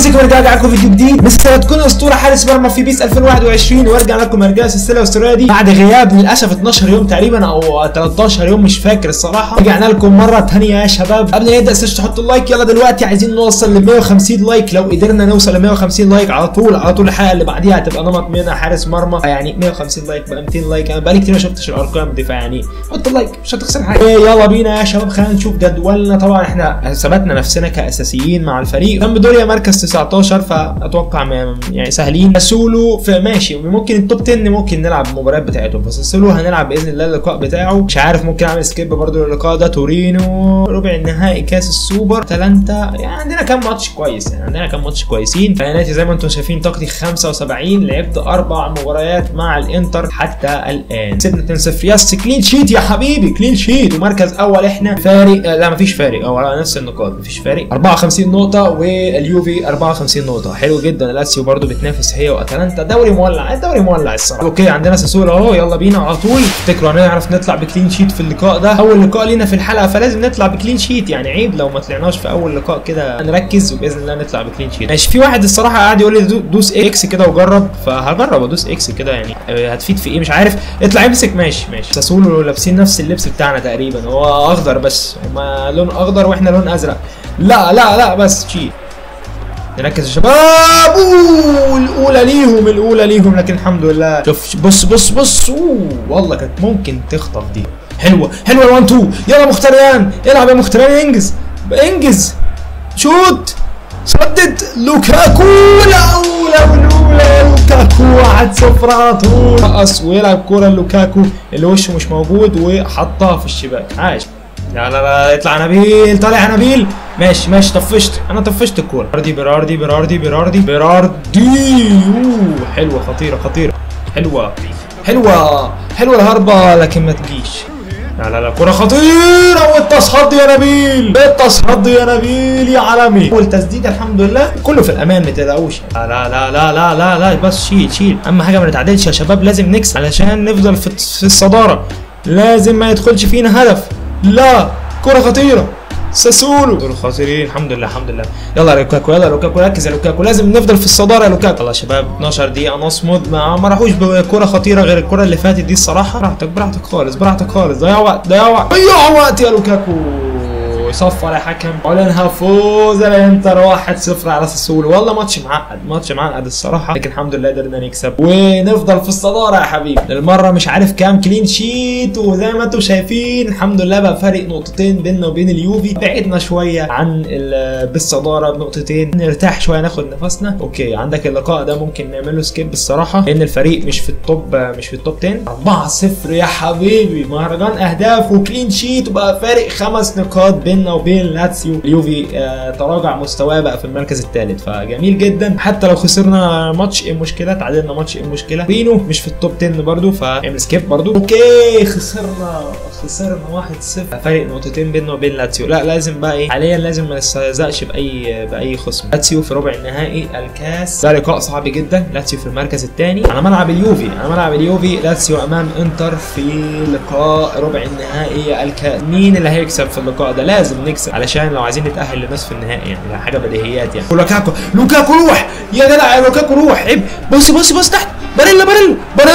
ازيكم ورجعنا لكم فيديو جديد بس تكون اسطوره حارس مرمى في بيس 2021 وارجع لكم ارجاء السلسله الاسطوريه دي بعد غياب للاسف 12 يوم تقريبا او 13 يوم مش فاكر الصراحه رجعنا لكم مره ثانيه يا شباب قبل ما نبدا سيرش تحطوا اللايك يلا دلوقتي عايزين نوصل ل 150 لايك لو قدرنا نوصل ل 150 لايك على طول على طول الحلقه اللي بعديها هتبقى نمط منها حارس مرمى يعني 150 لايك بقى 200 لايك انا بقالي كتير ما شفتش الارقام دي فيعني حطوا لايك مش هتخسر حاجه إيه يلا بينا يا شباب خلينا نشوف جدولنا طبعا احنا ثبتنا نفسنا كاساسيين مع الفريق سامبدوريا مركز 19 فاتوقع م- يعني سهلين سولو في ماشي ممكن التوب 10 ممكن نلعب المباريات بتاعتهم بس سولو هنلعب باذن الله اللقاء بتاعه مش عارف ممكن اعمل سكيب برضو للقاء ده تورينو ربع النهائي كاس السوبر تالانتا يعني عندنا كام ماتش كويس يعني عندنا كام ماتش كويسين بياناتي زي ما انتم شايفين طاقتي 75 لعبت اربع مباريات مع الانتر حتى الان كسبنا 2-0 يس كلين شيت يا حبيبي كلين شيت ومركز اول احنا فارق آه، لا مفيش فارق او على نفس النقاط مفيش فارق 54 نقطه واليوفي 54 نقطه حلو جدا لاتسيو برضو بتنافس هي واتلانتا دوري مولع الدوري مولع الصراحه اوكي عندنا ساسولا اهو يلا بينا على طول افتكروا هنعرف نطلع بكلين شيت في اللقاء ده اول لقاء لينا في الحلقه فلازم نطلع بكلين شيت يعني عيب لو ما طلعناش في اول لقاء كده نركز وباذن الله نطلع بكلين شيت ماشي في واحد الصراحه قاعد يقول لي دو- دوس اكس كده وجرب فهجرب ادوس اكس كده يعني آه، هتفيد في ايه مش عارف اطلع امسك ماشي ماشي ساسولو لابسين نفس اللبس بتاعنا تقريبا هو اخضر بس هما لون اخضر واحنا لون ازرق لا لا لا بس شيت نركز يا شباب أوه، الاولى ليهم الاولى ليهم لكن الحمد لله شوف بص بص بص اوه والله كانت ممكن تخطف دي حلوه حلوه ال 1 2 يلا مختريان العب يا مختريان انجز انجز شوت سدد لوكاكو الاولى والاولى لوكاكو 1 0 على طول رقص ويلعب كوره لوكاكو اللي وشه مش موجود وحطها في الشباك عاش لا لا لا اطلع نبيل طالع يا نبيل ماشي ماشي طفشت انا طفشت الكوره بيراردي بيراردي بيراردي بيراردي بيراردي اوه حلوه خطيره خطيره حلوه حلوه حلوه الهربه لكن ما تجيش لا لا لا كرة خطيرة والتصحيح يا نبيل التصحيح يا نبيل يا عالمي والتسديد الحمد لله كله في الامان ما تقلقوش لا لا لا لا لا لا لا بس شيل شيل اهم حاجة ما نتعادلش يا شباب لازم نكسب علشان نفضل في في الصدارة لازم ما يدخلش فينا هدف لا كرة خطيرة ساسولو دول خاسرين الحمد لله الحمد لله يلا يا لوكاكو يلا يا لوكاكو ركز يا لوكاكو لازم نفضل في الصداره يا لوكاكو يلا يا شباب 12 دقيقه نصمد ما, ما راحوش بكره خطيره غير الكره اللي فاتت دي الصراحه براحتك براحتك خالص براحتك خالص ضيع وقت ضيع وقت ضيع وقت يا لوكاكو صفر يا حكم اعلنها فوز الانتر 1-0 على ساسولو والله ماتش معقد ماتش معقد الصراحه لكن الحمد لله قدرنا نكسب ونفضل في الصداره يا حبيبي للمره مش عارف كام كلين شيت وزي ما انتم شايفين الحمد لله بقى فارق نقطتين بيننا وبين اليوفي بعدنا شويه عن ال- بالصداره بنقطتين نرتاح شويه ناخد نفسنا اوكي عندك اللقاء ده ممكن نعمله سكيب الصراحه لان الفريق مش في التوب مش في التوب 10 4-0 يا حبيبي مهرجان اهداف وكلين شيت وبقى فارق خمس نقاط بيننا وبين لاتسيو اليوفي آه تراجع مستواه بقى في المركز الثالث فجميل جدا حتى لو خسرنا ماتش ايه المشكله تعادلنا ماتش ايه المشكله رينو مش في التوب 10 برضو فاعمل سكيب برضو اوكي خسرنا خسرنا 1-0 فارق نقطتين بيننا وبين لاتسيو لا لازم بقى ايه حاليا لازم ما نستهزأش باي باي خصم لاتسيو في ربع النهائي الكاس ده لقاء صعب جدا لاتسيو في المركز الثاني على ملعب اليوفي على ملعب اليوفي لاتسيو امام انتر في لقاء ربع النهائي الكاس مين اللي هيكسب في اللقاء ده لازم نكسب علشان لو عايزين نتاهل لنصف النهائي يعني ده حاجه بديهيات يعني لوكاكو لوكاكو روح يا جدع يا لوكاكو روح عيب بص بص بص تحت باريلا باريلا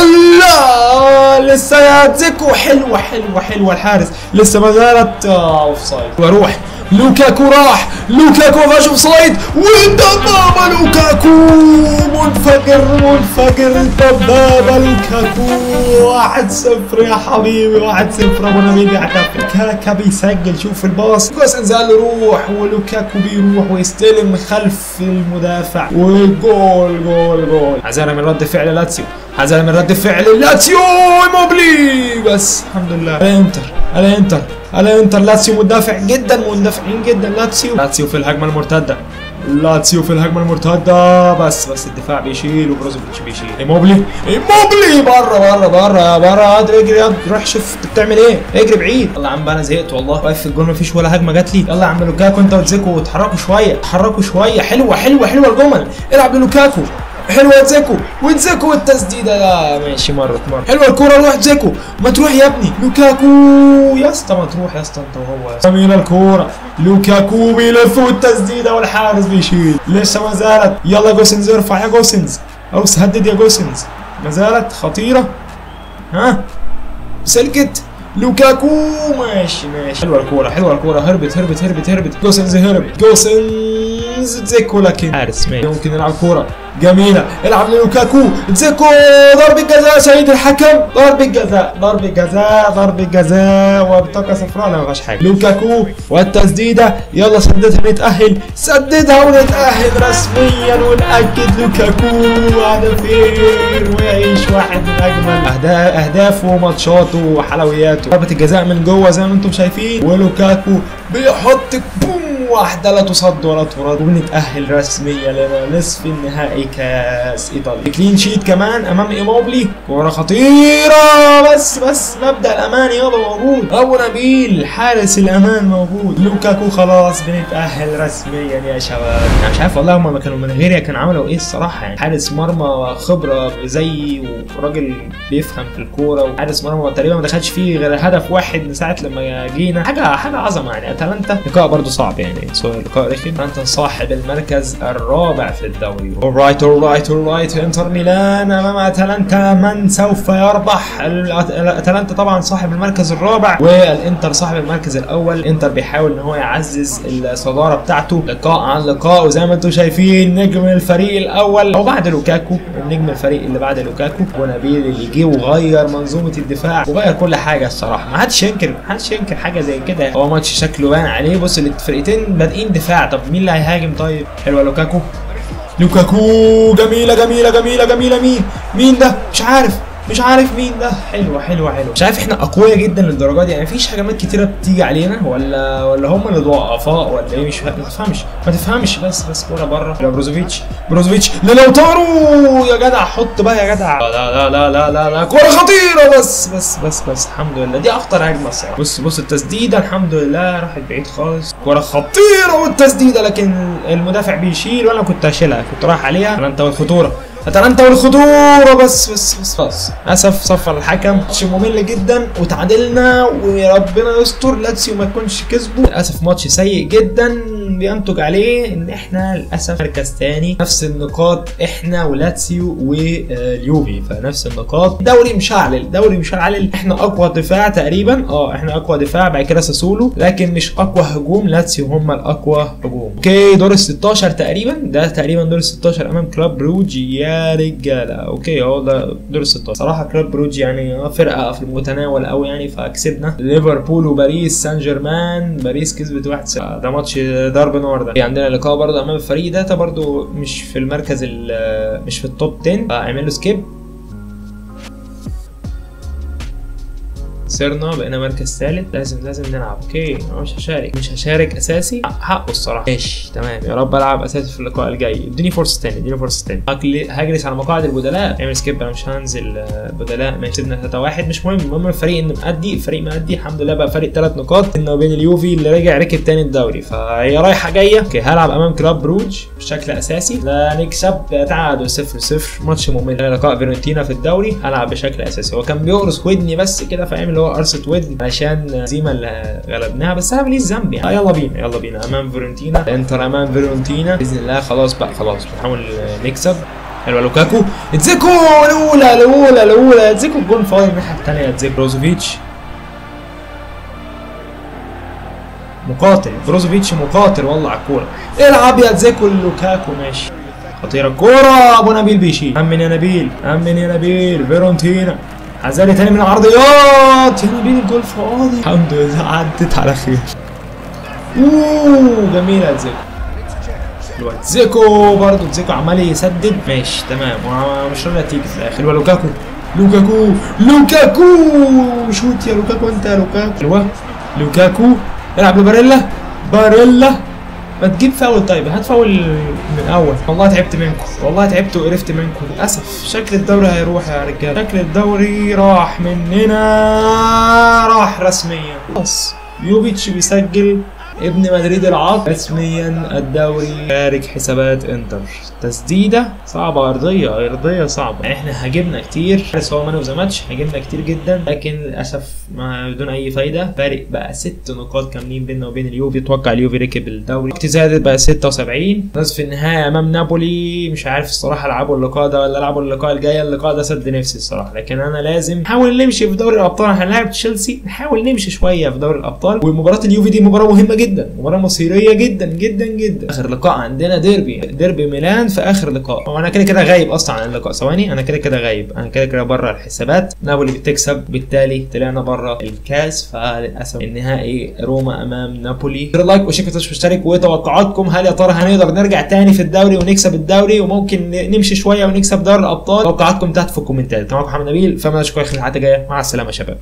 باريلا لسه يا زيكو حلوه حلوه حلوه الحارس لسه ما زالت آه، اوف سايد واروح لوكاكو راح لوكاكو ما فيهاش اوف سايد والدبابه لوكاكو منفجر منفجر دبابه لوكاكو 1-0 يا حبيبي 1-0 ابو نبيل بيعترف كاكا بيسجل شوف الباص كويس انزل روح ولوكاكو بيروح ويستلم خلف المدافع وجول جول جول حذر من رد فعل لاتسيو حذر من رد فعل لاتسيو موبلي بس الحمد لله الانتر الانتر الانتر لاتسيو مدافع جدا مندفعين جدا لاتسيو لاتسيو في الهجمه المرتده لاتسيو في الهجمه المرتده بس بس الدفاع بيشيل وبروزوفيتش بيشيل ايموبلي ايموبلي بره بره بره بره اجري اجري يلا روح شوف انت بتعمل ايه اجري بعيد يلا يا عم بقى انا زهقت والله واقف في الجول مفيش ولا هجمه جات لي يلا يا عم لوكاكو انت وتزيكو اتحركوا شويه اتحركوا شويه حلوه حلوه حلوه الجمل العب للوكاكو حلوه زيكو وزيكو والتسديده لا ماشي مرت مرت حلوه الكوره روح زيكو ما تروح يا ابني لوكاكو يا اسطى ما تروح يا اسطى انت وهو جميله الكوره لوكاكو بيلف والتسديده والحارس بيشيل لسه ما زالت يلا جوسنز ارفع يا جوسنز او سدد يا جوسنز ما زالت خطيره ها سلكت لوكاكو ماشي ماشي حلوه الكوره حلوه الكوره هربت هربت هربت هربت جوسنز هرب جوسنز زيكو لكن حارس ماشي ممكن يلعب كوره جميله العب للوكاكو زيكو ضربة جزاء سيد الحكم ضربة جزاء ضربة جزاء ضربة جزاء وبطاقة صفراء لا ما فيهاش حاجة لوكاكو والتسديدة يلا سددها نتأهل سددها ونتأهل رسميا ونأكد لوكاكو هدفين ويعيش واحد من أجمل أهدا- أهدافه وماتشاته وحلوياته ضربة الجزاء من جوه زي ما انتم شايفين ولوكاكو بيحط بوم واحدة لا تصد ولا ترد وبنتأهل رسميا لنصف النهائي كاس ايطاليا كلين شيت كمان امام ايموبلي كورة خطيرة بس بس مبدأ الامان يابا موجود ابو نبيل حارس الامان موجود لوكاكو خلاص بنتأهل رسميا يا شباب انا مش عارف والله هم كانوا من غيري كان عملوا ايه الصراحة يعني حارس مرمى خبرة زيي وراجل بيفهم في الكورة وحارس مرمى تقريبا ما دخلش فيه غير هدف واحد من ساعة لما جينا حاجة حاجة عظمة يعني اتلانتا لقاء برضه صعب يعني سو- لقاء رخم اتلانتا صاحب المركز الرابع في الدوري اورايت اورايت اورايت انتر ميلان امام اتلانتا من سوف يربح الأت- اتلانتا طبعا صاحب المركز الرابع والانتر صاحب المركز الاول الانتر بيحاول ان هو يعزز الصداره بتاعته لقاء عن لقاء وزي ما انتم شايفين نجم الفريق الاول او بعد لوكاكو نجم الفريق اللي بعد لوكاكو ونبيل اللي جه وغير منظومه الدفاع وغير كل حاجه الصراحه ما حدش ينكر ما حدش ينكر حاجه زي كده هو ماتش شكله باين عليه بص الفرقتين بادئين دفاع طب مين اللي هيهاجم طيب حلوه لوكاكو لوكاكو جميلة جميلة جميلة جميلة مين؟ مين ده؟ مش عارف مش عارف مين ده حلوة حلوة حلوة مش عارف احنا اقوياء جدا للدرجة دي يعني مفيش هجمات كتيرة بتيجي علينا ولا ولا هم اللي ضعفاء ولا ايه مش فاهم ما تفهمش ما تفهمش بس بس كورة بره لا بروزوفيتش بروزوفيتش للوتارو يا جدع حط بقى يا جدع لا لا لا لا لا لا كورة خطيرة بس بس بس بس الحمد لله دي اخطر هجمة الصراحة بص بص التسديدة الحمد لله راحت بعيد خالص كورة خطيرة والتسديدة لكن المدافع بيشيل وانا كنت هشيلها كنت رايح عليها اتلانتا والخطورة اتلانتا والخطورة بس بس بس بس للاسف صفر الحكم ماتش ممل جدا وتعادلنا وربنا يستر لاتسيو ما يكونش كسبه للاسف ماتش سيء جدا بينتج عليه ان احنا للاسف مركز تاني نفس النقاط احنا ولاتسيو واليوفي فنفس النقاط دوري مشعلل دوري مشعلل احنا اقوى دفاع تقريبا اه احنا اقوى دفاع بعد كده ساسولو لكن مش اقوى هجوم لاتسيو هم الاقوى هجوم اوكي دور ال 16 تقريبا ده تقريبا دور ال 16 امام كلاب بروج يا رجاله اوكي هو ده دور ال 16 صراحه كلاب بروج يعني آه فرقه في المتناول قوي يعني فكسبنا ليفربول وباريس سان جيرمان باريس كسبت 1-0 ده ماتش ضرب نار ده في عندنا لقاء برضه امام الفريق ده ده برضه مش في المركز ال- مش في التوب 10 فاعمل له سكيب خسرنا بقينا مركز ثالث لازم لازم نلعب اوكي انا مش هشارك مش هشارك اساسي حقه الصراحه ماشي تمام يا رب العب اساسي في اللقاء الجاي اديني فرصه تاني اديني فرصه تاني هجل- هجلس على مقاعد البدلاء اعمل سكيب انا مش هنزل آه، بدلاء ما كسبنا 3 1 مش مهم المهم الفريق ان مأدي الفريق مأدي الحمد لله بقى فرق ثلاث نقاط انه وبين اليوفي اللي رجع ركب تاني الدوري فهي رايحه جايه اوكي هلعب امام كلاب بروج بشكل اساسي لا نكسب تعادل 0 0 ماتش ممل لقاء فيرونتينا في الدوري هلعب بشكل اساسي هو كان بيقرص ودني بس كده فاهم اللي هو قرصه ودن عشان زيما اللي غلبناها بس انا ماليش ذنب يعني آه يلا بينا يلا بينا امام فيرونتينا انتر امام فيرونتينا باذن الله خلاص بقى خلاص بنحاول نكسب حلوه لوكاكو اتزيكو الاولى الاولى الاولى اتزيكو الجون فاضي الناحيه الثانيه اتزيكو بروزوفيتش مقاتل بروزوفيتش مقاتل والله على الكوره العب يا زيكو لوكاكو ماشي خطيره الكوره ابو نبيل بيشيل امن يا نبيل امن يا نبيل فيرونتينا عزالي تاني من العرضيات يا نبيل الجول فاضي الحمد لله عدت على خير اوه جميله يا زيكو الواد زيكو برضه زيكو عمال يسدد ماشي تمام ومش راضيه تيجي في الاخر حلوه لوكاكو لوكاكو لوكاكو شوت يا لوكاكو انت يا لوكاكو حلوه لوكاكو العب لباريلا باريلا ما تجيب فاول طيب هات فاول من اول والله تعبت منكم والله تعبت وقرفت منكم للاسف شكل الدوري هيروح يا رجاله شكل الدوري راح مننا راح رسميا خلاص يوفيتش بيسجل ابن مدريد العاق رسميا الدوري خارج حسابات انتر تسديده صعبه ارضيه ارضيه صعبه يعني احنا هاجمنا كتير حارس هو مان اوف ذا ماتش هاجمنا كتير جدا لكن للاسف ما بدون اي فايده فارق بقى ست نقاط كاملين بيننا وبين اليوفي اتوقع اليوفي ركب الدوري وقت زادت بقى 76 نصف النهائي امام نابولي مش عارف الصراحه العبوا اللقاء ده ولا العبوا اللقاء الجاي اللقاء ده سد نفسي الصراحه لكن انا لازم نحاول نمشي في دوري الابطال هنلاعب تشيلسي نحاول نمشي شويه في دوري الابطال ومباراه اليوفي دي مباراه مهمه جدا مباراه مصيريه جدا جدا جدا اخر لقاء عندنا ديربي ديربي ميلان في اخر لقاء وانا كده كده غايب اصلا عن اللقاء ثواني انا كده كده غايب انا كده كده بره الحسابات نابولي بتكسب بالتالي طلعنا بره الكاس فللاسف النهائي روما امام نابولي لايك وشكرا مشترك وتوقعاتكم هل يا ترى هنقدر نرجع تاني في الدوري ونكسب الدوري وممكن نمشي شويه ونكسب دوري الابطال توقعاتكم تحت في الكومنتات معاكم محمد نبيل فما اشوفكم في الحلقه الجايه مع السلامه يا شباب